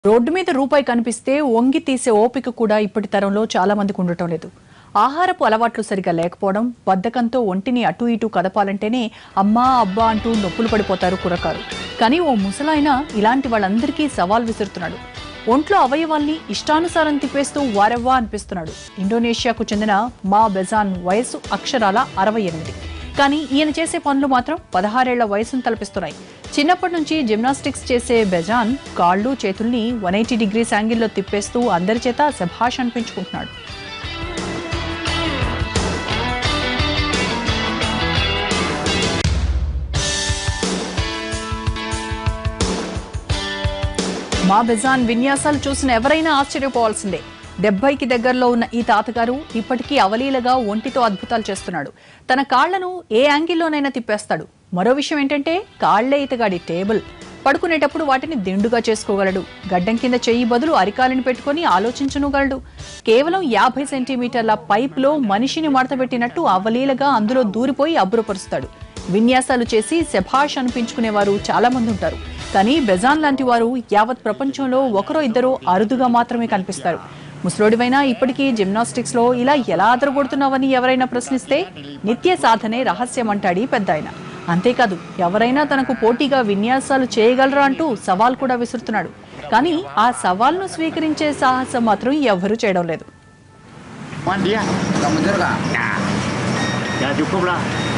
Road మీద రూపాయి కనిపిస్తే వంగి తీసే ఓపిక కూడా ఇప్పటి తరంలో చాలా మందికి ఉండటం లేదు ఆహారపు అలవాట్లు సరిగా లేకపోవడం బద్ధకంతో ఒంటిని అటు ఇటు కదపాలంటేనే అమ్మా అబ్బా అంటూ నొప్పులు పడిపోతారు కురకారు కానీ ఓ ముసలాయన ఇలాంటి వాళ్ళందరికీ సవాల్ విసురుతున్నాడు ఒంట్లో అవయవాల్ని ఇష్టానుసారం తిప్పేస్తూ వారెవ్వా అనిపిస్తున్నాడు ఇండోనేషియాకు చెందిన మా బెజాన్ వయసు అక్షరాల అరవై ఎనిమిది కానీ ఈయన చేసే పనులు మాత్రం పదహారేళ్ల వయసును తలపిస్తున్నాయి చిన్నప్పటి నుంచి జిమ్నాస్టిక్స్ చేసే బెజాన్ కాళ్ళు చేతుల్ని వన్ ఎయిటీ డిగ్రీస్ యాంగిల్లో తిప్పేస్తూ అందరి చేత శభాష్ అనిపించుకుంటున్నాడు మా బెజాన్ విన్యాసాలు చూసిన ఎవరైనా ఆశ్చర్యపోవాల్సిందే డెబ్బైకి దగ్గరలో ఉన్న ఈ తాతగారు ఇప్పటికీ అవలీలగా ఒంటితో అద్భుతాలు చేస్తున్నాడు తన కాళ్లను ఏ యాంగిల్లోనైనా తిప్పేస్తాడు మరో విషయం ఏంటంటే కాళ్లే ఇతగాడి టేబుల్ పడుకునేటప్పుడు వాటిని దిండుగా చేసుకోగలడు గడ్డం కింద చెయ్యి బదులు అరికాలిని పెట్టుకొని ఆలోచించనుగలడు కేవలం యాభై సెంటీమీటర్ల పైప్లో మనిషిని మడతబెట్టినట్టు అవలీలగా అందులో దూరిపోయి అబ్బురపరుస్తాడు విన్యాసాలు చేసి శభాష్ అనిపించుకునేవారు చాలా మంది ఉంటారు కానీ బెజాన్ లాంటి వారు యావత్ ప్రపంచంలో ఒకరో ఇద్దరో అరుదుగా మాత్రమే కనిపిస్తారు ముసలోడివైనా ఇప్పటికీ జిమ్నాస్టిక్స్ లో ఇలా ఎలా అదరగొడుతున్నావని ఎవరైనా ప్రశ్నిస్తే నిత్య సాధనే రహస్యం అంటాడీ పెద్ద ఆయన అంతేకాదు ఎవరైనా తనకు పోటీగా విన్యాసాలు చేయగలరా అంటూ సవాల్ కూడా విసురుతున్నాడు కానీ ఆ సవాల్ను స్వీకరించే సాహసం మాత్రం ఎవ్వరూ చేయడం లేదు Wan dia. Kamu mundur kak? Nah, ya cukup lah.